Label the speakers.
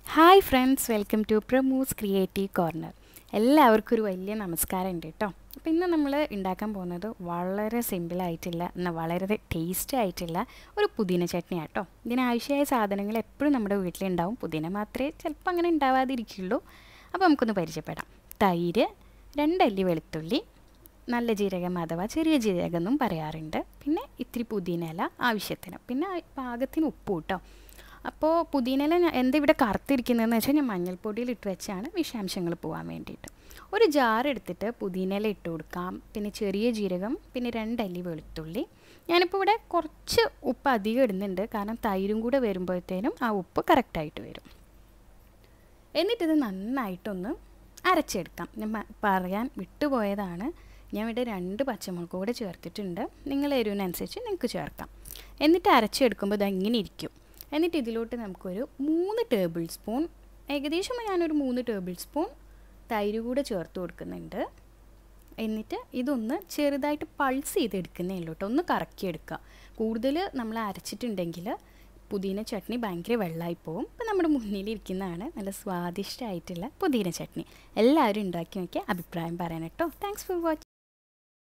Speaker 1: hi friends welcome to പ്രമൂസ് creative corner എല്ലാവർക്കും ഒരു വലിയ നമസ്കാരം ഉണ്ട് കേട്ടോ അപ്പോൾ ഇന്ന് നമ്മൾ ഉണ്ടാക്കാൻ പോകുന്നത് വളരെ സിമ്പിളായിട്ടില്ല എന്നാൽ വളരെ ടേസ്റ്റി ആയിട്ടുള്ള ഒരു പുതിന ചട്നി ആട്ടോ ഇതിനാവശ്യമായ സാധനങ്ങൾ എപ്പോഴും നമ്മുടെ വീട്ടിലുണ്ടാവും പുതിന മാത്രമേ ചിലപ്പോൾ അങ്ങനെ ഉണ്ടാവാതിരിക്കുള്ളൂ അപ്പോൾ നമുക്കൊന്ന് പരിചയപ്പെടാം തൈര് രണ്ടല്ലി വെളുത്തുള്ളി നല്ല ജീരകം അഥവാ ചെറിയ ജീരകം എന്നും പറയാറുണ്ട് പിന്നെ ഇത്തിരി പുതിനയില ആവശ്യത്തിന് പിന്നെ പാകത്തിന് ഉപ്പ് കേട്ടോ അപ്പോൾ പുതിനയില ഞാൻ എന്താ ഇവിടെ കറുത്തിരിക്കുന്നതെന്ന് വെച്ചാൽ ഞാൻ മഞ്ഞൾപ്പൊടിയിൽ ഇട്ട് വെച്ചാണ് വിഷാംശങ്ങൾ പോകാൻ വേണ്ടിയിട്ട് ഒരു ജാർ എടുത്തിട്ട് പുതിനയില ഇട്ട് കൊടുക്കാം പിന്നെ ചെറിയ ജീരകം പിന്നെ രണ്ടല്ലി വെളുത്തുള്ളി ഞാനിപ്പോൾ ഇവിടെ കുറച്ച് ഉപ്പ് അധികം ഇടുന്നുണ്ട് കാരണം തൈരും കൂടെ വരുമ്പോഴത്തേനും ആ ഉപ്പ് കറക്റ്റായിട്ട് വരും എന്നിട്ടിത് നന്നായിട്ടൊന്ന് അരച്ചെടുക്കാം ഞാൻ പറയാൻ വിട്ടുപോയതാണ് ഞാൻ ഇവിടെ രണ്ട് പച്ചമുളക് കൂടെ ചേർത്തിട്ടുണ്ട് നിങ്ങൾ എരിവിനനുസരിച്ച് നിങ്ങൾക്ക് ചേർക്കാം എന്നിട്ട് അരച്ചെടുക്കുമ്പോൾ ഇത് ഇങ്ങനെ ഇരിക്കും എന്നിട്ട് ഇതിലോട്ട് നമുക്കൊരു മൂന്ന് ടേബിൾ സ്പൂൺ ഏകദേശം ഞാനൊരു മൂന്ന് ടേബിൾ സ്പൂൺ തൈര് കൂടെ ചേർത്ത് കൊടുക്കുന്നുണ്ട് എന്നിട്ട് ഇതൊന്ന് ചെറുതായിട്ട് പൾസ് ചെയ്തെടുക്കുന്നേ ഉള്ളൂ കേട്ടോ ഒന്ന് കറക്കിയെടുക്കുക കൂടുതൽ നമ്മൾ അരച്ചിട്ടുണ്ടെങ്കിൽ പുതിന ചട്നി ഭയങ്കര വെള്ളമായി പോവും ഇപ്പം നമ്മുടെ മുന്നിലിരിക്കുന്നതാണ് നല്ല സ്വാദിഷ്ടമായിട്ടുള്ള പുതിന ചട്നി എല്ലാവരും ഉണ്ടാക്കി നോക്കിയ അഭിപ്രായം പറയാൻ കേട്ടോ താങ്ക്സ് ഫോർ വാച്ചിങ്